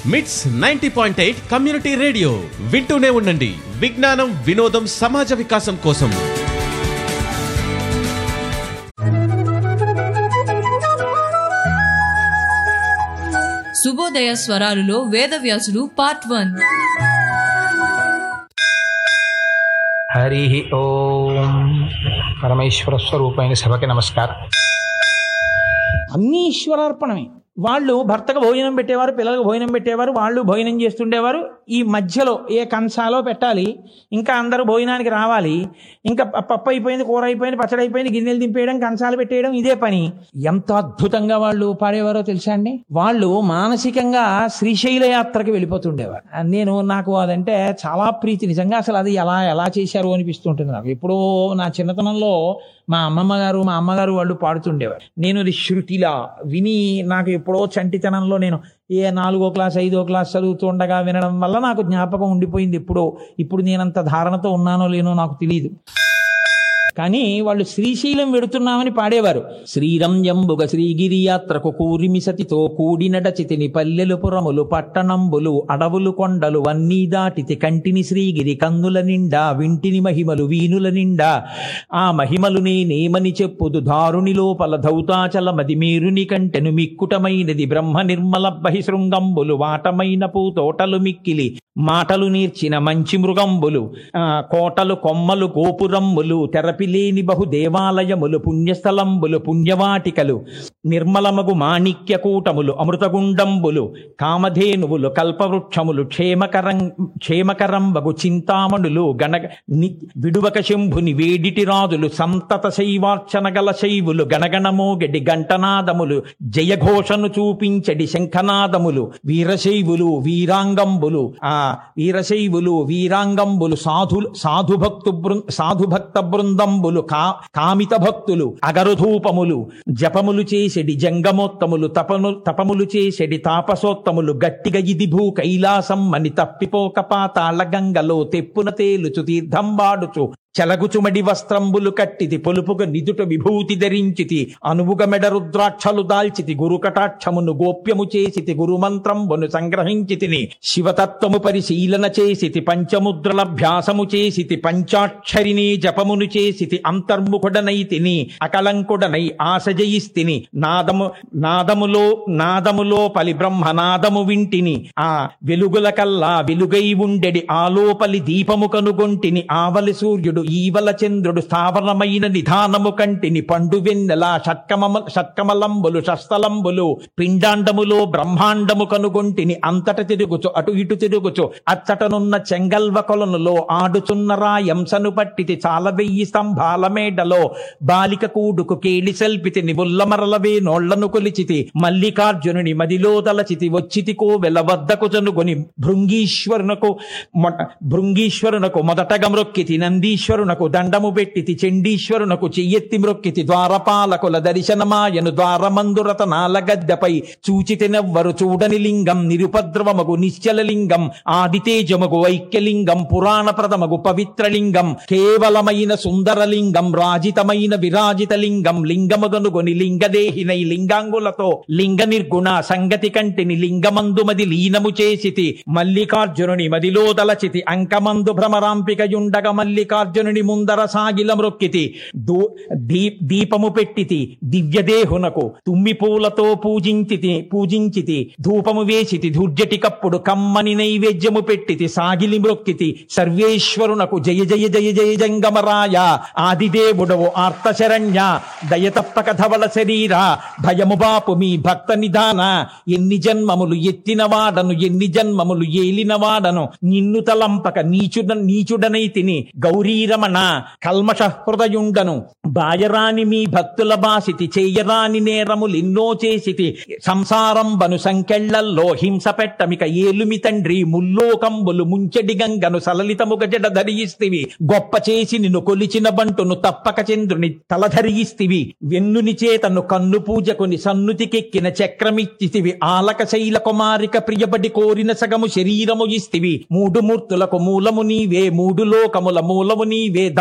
మిట్స్ ninety point eight community radio వింటూనే ఉండండి విజ్ఞానం వినోదం సమాజ వికాసం కోసం శుభోదయ స్వరాలులో వేదవ్యాసుడు పార్ట్ వన్ హరి ఓం పరమేశ్వర స్వరూపమైన సభకి నమస్కారం అన్నీ ఈశ్వరార్పణమే వాళ్ళు భర్తకు భోజనం పెట్టేవారు పిల్లలకు భోజనం పెట్టేవారు వాళ్ళు భోజనం చేస్తుండేవారు ఈ మధ్యలో ఏ కంచాలో పెట్టాలి ఇంకా అందరూ భోజనానికి రావాలి ఇంకా ప- పప్పు అయిపోయింది కూర అయిపోయింది పచ్చడి అయిపోయింది గిన్నెలు దింపేయడం కంచాలు పెట్టేయడం ఇదే పని ఎంత అద్భుతంగా వాళ్ళు పాడేవారో తెలుసా అండి వాళ్ళు మానసికంగా శ్రీశైల యాత్రకి వెళ్ళిపోతుండేవారు ఆ, నేను నాకు అదంటే చాలా ప్రీతి నిజంగా అసలు అది ఎలా ఎలా చేశారు అనిపిస్తుంటుంది నాకు ఎప్పుడో నా చిన్నతనంలో మా అమ్మమ్మ గారు మా అమ్మగారు వాళ్ళు పాడుతుండేవారు నేను అది శృతిలా విని నాకు ఎప్పుడో చంటితనంలో నేను ఏ నాలుగో క్లాస్ ఐదో క్లాస్ చదువుతుండగా వినడం వల్ల నాకు జ్ఞాపకం ఉండిపోయింది ఎప్పుడో ఇప్పుడు నేనంత ధారణతో ఉన్నానో లేనో నాకు తెలియదు కానీ వాళ్ళు శ్రీశైలం వెడుతున్నామని పాడేవారు శ్రీరంజంబుగ శ్రీగిరి యాత్రకు కూరిమి సతితో కూడినడచితిని పల్లెలు పురములు పట్టణంబులు అడవులు కొండలు వన్నీ దాటితి కంటిని శ్రీగిరి కందుల నిండా వింటిని మహిమలు వీనుల నిండా ఆ మహిమలు నేనేమని చెప్పుదు దారుని లోపల ధౌతాచల మది మీరుని కంటెను మిక్కుటమైనది బ్రహ్మ నిర్మల బహిశృంగంబులు వాటమైన పూతోటలు మిక్కిలి మాటలు నేర్చిన మంచి మృగంబులు ఆ, కోటలు కొమ్మలు గోపురమ్ములు తెరపిలేని బహు దేవాలయములు పుణ్యస్థలంబులు పుణ్యవాటికలు నిర్మలమగు మాణిక్య కూటములు అమృతగుండంబులు కామధేనువులు కల్పవృక్షములు క్షేమకరం క్షేమకరంబగు చింతామణులు గణ ని- విడువక శంభుని వేడిటి రాజులు సంతత శైవార్చన గల శైవులు గణగణమోగడి గంటనాదములు జయఘోషను చూపించడి శంఖనాదములు వీరశైవులు వీరాంగంబులు ఆ వీరశైవులు వీరాంగంబులు సాధు సాధుభక్తు బృ సాధుభక్త బృందంబులు కా కామిత భక్తులు అగరుధూపములు జపములు చేసెడి జంగమోత్తములు తపము తపములు చేసెడి తాపసోత్తములు గట్టిగా ఇది భూ కైలాసం అని తప్పిపోక పాతాళ గంగలో తెప్పున తేలుచు తీర్థం వాడుచు చెలగుచుమడి వస్త్రంబులు కట్టితి పొలుపుగా నిదుట విభూతి ధరించితి అనువుగ మెడ రుద్రాక్షలు దాల్చితి గురు కటాక్షమును గోప్యము చేసితి గురుమంత్రంబును సంగ్రహించితిని శివతత్వము పరిశీలన చేసితి పంచముద్రల భ్యాసము చేసితి పంచాక్షరిని జపమును చేసితి అంతర్ముఖుడనైతిని అకలంకుడనై ఆశ జయిస్తిని నాదము నాదములో నాదములో పలి బ్రహ్మనాదము వింటిని ఆ వెలుగుల కల్లా వెలుగై ఉండెడి ఆలోపలి దీపము కనుగొంటిని ఆవలి సూర్యుడు ఈవల చంద్రుడు స్థావరమైన నిధానము కంటిని పండు వెన్నెల షట్కమ షట్కమలంబులు షస్తలంబులు పిండాండములో బ్రహ్మాండము కనుగొంటిని అంతట తిరుగుచు అటు ఇటు తిరుగుచు అచ్చటనున్న చెంగల్వ కొలనులో ఆడుచున్న రాయంసను పట్టితి చాలా వెయ్యి స్తంభాల మేడలో బాలిక కూడుకు కేళి సెల్పితి నిబుల్లమరలవే నోళ్లను కొలిచితి మల్లికార్జునుని మదిలో దలచితి వచ్చితి కోవెల వద్దకు జనుగొని భృంగీశ్వరునకు మొట భృంగీశ్వరునకు మొదటగా మ్రొక్కితి నందీశ్వరునకు దండము పెట్టితి చండీశ్వరునకు చెయ్యెత్తి మ్రొక్కితి ద్వారపాలకుల దర్శనమాయను ద్వారమందురత నాలగద్దెపై చూచితినెవ్వరు చూడని లింగం నిరుపద్రవమగు నిశ్చల లింగం ఆదితేజమగు ఐక్యలింగం పురాణ ప్రథమగు పవిత్రలింగం కేవలమైన సుందరలింగం రాజితమైన విరాజిత లింగం లింగమగనుగొని లింగదేహినై లింగాంగులతో లింగ నిర్గుణ సంగతి కంటిని లింగమందుమది లీనము చేసితి మల్లికార్జునుని మదిలో దలచితి అంకమందు భ్రమరాంపికయుండగ మల్లికార్జునుని ముందర సాగిల మ్రొక్కితి దూ- దీ- దీపము పెట్టితి దివ్యదేహునకు తుమ్మి పూలతో పూజించితి పూజించితి ధూపము వేసితి ధూర్జటి కప్పుడు కమ్మని నైవేద్యము పెట్టితి సాగిలి మ్రొక్కితి సర్వేశ్వరునకు జయ జయ జయ జయ జంగమరాయ ఆదిదేవుడవు ఆర్తశరణ్య దయతప్పక ధవళ శరీర భయము బాపు మీ భక్త నిధాన ఎన్ని జన్మములు ఎత్తిన వాడను ఎన్ని జన్మములు ఏలిన వాడను నిన్ను తలంపక నీచుడ నీచుడనై తిని గౌరీరమణ కల్మష హృదయుండను బాయరాని మీ భక్తుల బాసితి చేయరాని నేరములెన్నో చేసితి సంసారం బను సంకెళ్లల్లో హింస పెట్టమిక ఏలుమి తండ్రి ముల్లోకంబులు ముంచెడి గంగను సలలితముగ జడ ధరియిస్తివి గొప్ప చేసి నిన్ను కొలిచిన బంటును తప్పక చంద్రుని తలధరియిస్తివి వెన్నుని చేతను కన్ను పూజకుని సన్నుతికెక్కిన చక్రమిచ్చితివి ఆలక శైల కుమారిక ప్రియబడి కోరిన సగము శరీరము ఇస్తివి మూడు మూర్తులకు మూలము నీవే మూడు లోకముల మూలము నీవే